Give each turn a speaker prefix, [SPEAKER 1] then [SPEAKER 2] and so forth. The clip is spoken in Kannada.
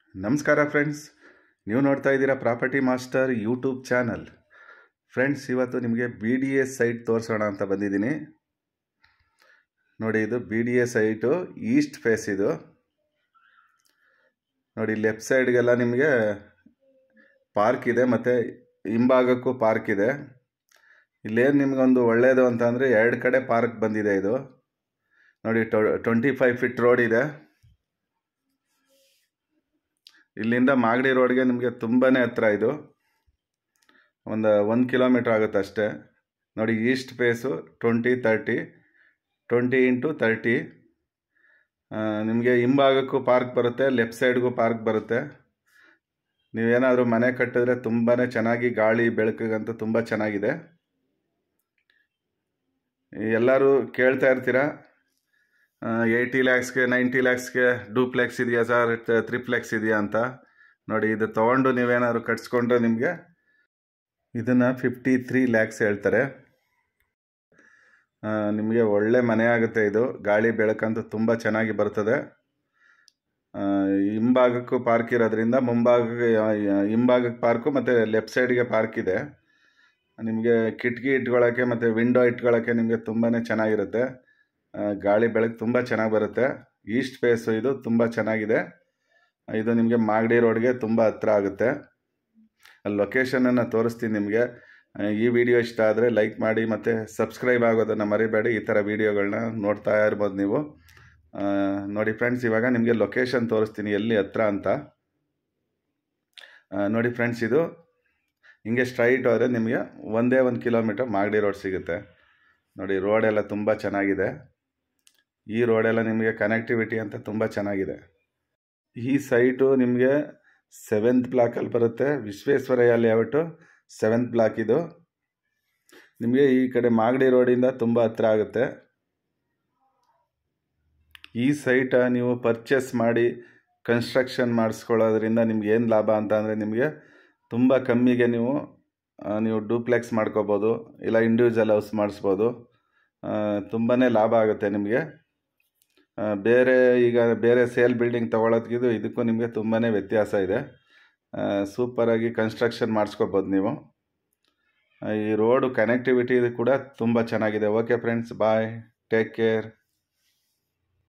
[SPEAKER 1] ನಮಸ್ಕಾರ ಫ್ರೆಂಡ್ಸ್ ನೀವು ನೋಡ್ತಾ ಇದ್ದೀರಾ property master YouTube channel friends ಇವತ್ತು ನಿಮಗೆ ಬಿ ಡಿ ಎಸ್ ಸೈಟ್ ತೋರಿಸೋಣ ಅಂತ ಬಂದಿದ್ದೀನಿ ನೋಡಿ ಇದು B D A site east face ಇದು ನೋಡಿ ಲೆಫ್ಟ್ ಸೈಡ್ಗೆಲ್ಲ ನಿಮಗೆ ಪಾರ್ಕ್ ಇದೆ ಮತ್ತು ಹಿಂಭಾಗಕ್ಕೂ ಪಾರ್ಕ್ ಇದೆ ಇಲ್ಲೇನು ನಿಮಗೊಂದು ಒಳ್ಳೆಯದು ಅಂತ ಅಂದರೆ ಎರಡು ಕಡೆ ಪಾರ್ಕ್ ಬಂದಿದೆ ಇದು ನೋಡಿ ಟ್ವೆಂಟಿ ಫೈವ್ ಫಿಟ್ ರೋಡ್ ಇದೆ ಇಲ್ಲಿಂದ ಮಾಗಡಿ ರೋಡ್ಗೆ ನಿಮಗೆ ತುಂಬಾ ಹತ್ರ ಇದು ಒಂದು ಒಂದು ಕಿಲೋಮೀಟ್ರ್ ಆಗುತ್ತೆ ಅಷ್ಟೇ ನೋಡಿ east face twenty thirty twenty into thirty ನಿಮಗೆ ಹಿಂಭಾಗಕ್ಕೂ ಪಾರ್ಕ್ ಬರುತ್ತೆ ಲೆಫ್ಟ್ ಸೈಡ್ಗೂ ಪಾರ್ಕ್ ಬರುತ್ತೆ ನೀವೇನಾದರೂ ಮನೆ ಕಟ್ಟಿದ್ರೆ ತುಂಬಾ ಚೆನ್ನಾಗಿ ಗಾಳಿ ಬೆಳಕಿಗಂತೂ ತುಂಬ ಚೆನ್ನಾಗಿದೆ ಎಲ್ಲರೂ ಕೇಳ್ತಾ ಇರ್ತೀರಾ ಏಯ್ಟಿ ಲ್ಯಾಕ್ಸ್ಗೆ ನೈಂಟಿ ಲ್ಯಾಕ್ಸ್ಗೆ ಡೂಪ್ಲೆಕ್ಸ್ ಇದೆಯಾ ಸರ್ ತ್ರಿಪ್ಲೆಕ್ಸ್ ಇದೆಯಾ ಅಂತ ನೋಡಿ ಇದು ತೊಗೊಂಡು ನೀವೇನಾದ್ರು ಕಟ್ಸ್ಕೊಂಡ್ರೆ ನಿಮಗೆ ಇದನ್ನು ಫಿಫ್ಟಿ ತ್ರೀ ಲ್ಯಾಕ್ಸ್ ಹೇಳ್ತಾರೆ ನಿಮಗೆ ಒಳ್ಳೆ ಮನೆ ಆಗುತ್ತೆ ಇದು ಗಾಳಿ ಬೆಳಕಂತೂ ತುಂಬ ಚೆನ್ನಾಗಿ ಬರ್ತದೆ ಹಿಂಭಾಗಕ್ಕೂ ಪಾರ್ಕ್ ಇರೋದ್ರಿಂದ ಮುಂಭಾಗಕ್ಕೆ ಹಿಂಭಾಗಕ್ಕೆ ಪಾರ್ಕು ಮತ್ತು ಲೆಫ್ಟ್ ಸೈಡ್ಗೆ ಪಾರ್ಕ್ ಇದೆ ನಿಮಗೆ ಕಿಟಕಿ ಇಟ್ಕೊಳ್ಳೋಕ್ಕೆ ಮತ್ತು ವಿಂಡೋ ಇಟ್ಕೊಳ್ಳೋಕ್ಕೆ ನಿಮಗೆ ತುಂಬಾ ಚೆನ್ನಾಗಿರುತ್ತೆ ಗಾಳಿ ಬೆಳಕು ತುಂಬ ಚೆನ್ನಾಗಿ ಬರುತ್ತೆ ಈಸ್ಟ್ ಫೇಸು ಇದು ತುಂಬ ಚೆನ್ನಾಗಿದೆ ಇದು ನಿಮಗೆ ಮಾಗಡಿ ರೋಡ್ಗೆ ತುಂಬ ಹತ್ರ ಆಗುತ್ತೆ ಅಲ್ಲಿ ಲೊಕೇಶನನ್ನು ತೋರಿಸ್ತೀನಿ ನಿಮಗೆ ಈ ವಿಡಿಯೋ ಇಷ್ಟ ಆದರೆ ಲೈಕ್ ಮಾಡಿ ಮತ್ತು ಸಬ್ಸ್ಕ್ರೈಬ್ ಆಗೋದನ್ನು ಮರಿಬೇಡಿ ಈ ಥರ ವೀಡಿಯೋಗಳನ್ನ ನೋಡ್ತಾ ಇರ್ಬೋದು ನೀವು ನೋಡಿ ಫ್ರೆಂಡ್ಸ್ ಇವಾಗ ನಿಮಗೆ ಲೊಕೇಶನ್ ತೋರಿಸ್ತೀನಿ ಎಲ್ಲಿ ಹತ್ರ ಅಂತ ನೋಡಿ ಫ್ರೆಂಡ್ಸ್ ಇದು ಹಿಂಗೆ ಸ್ಟ್ರೈಟ್ ಹೋದರೆ ನಿಮಗೆ ಒಂದೇ ಒಂದು ಕಿಲೋಮೀಟರ್ ಮಾಗಡಿ ರೋಡ್ ಸಿಗುತ್ತೆ ನೋಡಿ ರೋಡೆಲ್ಲ ತುಂಬ ಚೆನ್ನಾಗಿದೆ ಈ ರೋಡೆಲ್ಲ ನಿಮಗೆ ಕನೆಕ್ಟಿವಿಟಿ ಅಂತ ತುಂಬ ಚೆನ್ನಾಗಿದೆ ಈ ಸೈಟು ನಿಮಗೆ ಸೆವೆಂತ್ ಬ್ಲಾಕಲ್ಲಿ ಬರುತ್ತೆ ವಿಶ್ವೇಶ್ವರಯ್ಯ ಲೇಔಟು ಸೆವೆಂತ್ ಬ್ಲಾಕ್ ಇದು ನಿಮಗೆ ಈ ಕಡೆ ಮಾಗಡಿ ರೋಡಿಂದ ತುಂಬ ಹತ್ರ ಆಗುತ್ತೆ ಈ ಸೈಟ ನೀವು ಪರ್ಚೇಸ್ ಮಾಡಿ ಕನ್ಸ್ಟ್ರಕ್ಷನ್ ಮಾಡಿಸ್ಕೊಳ್ಳೋದ್ರಿಂದ ನಿಮ್ಗೆ ಏನು ಲಾಭ ಅಂತ ಅಂದರೆ ನಿಮಗೆ ತುಂಬ ಕಮ್ಮಿಗೆ ನೀವು ನೀವು ಡೂಪ್ಲೆಕ್ಸ್ ಮಾಡ್ಕೋಬೋದು ಇಲ್ಲ ಇಂಡಿವಿಜುವಲ್ ಹೌಸ್ ಮಾಡಿಸ್ಬೋದು ತುಂಬಾ ಲಾಭ ಆಗುತ್ತೆ ನಿಮಗೆ ಬೇರೆ ಈಗ ಬೇರೆ ಸೇಲ್ ಬಿಲ್ಡಿಂಗ್ ತೊಗೊಳೋದ್ಕಿದು ಇದಕ್ಕೂ ನಿಮಗೆ ತುಂಬಾ ವ್ಯತ್ಯಾಸ ಇದೆ ಸೂಪರಾಗಿ ಕನ್ಸ್ಟ್ರಕ್ಷನ್ ಮಾಡಿಸ್ಕೋಬೋದು ನೀವು ಈ ರೋಡು ಕನೆಕ್ಟಿವಿಟಿ ಕೂಡ ತುಂಬ ಚೆನ್ನಾಗಿದೆ okay friends bye take care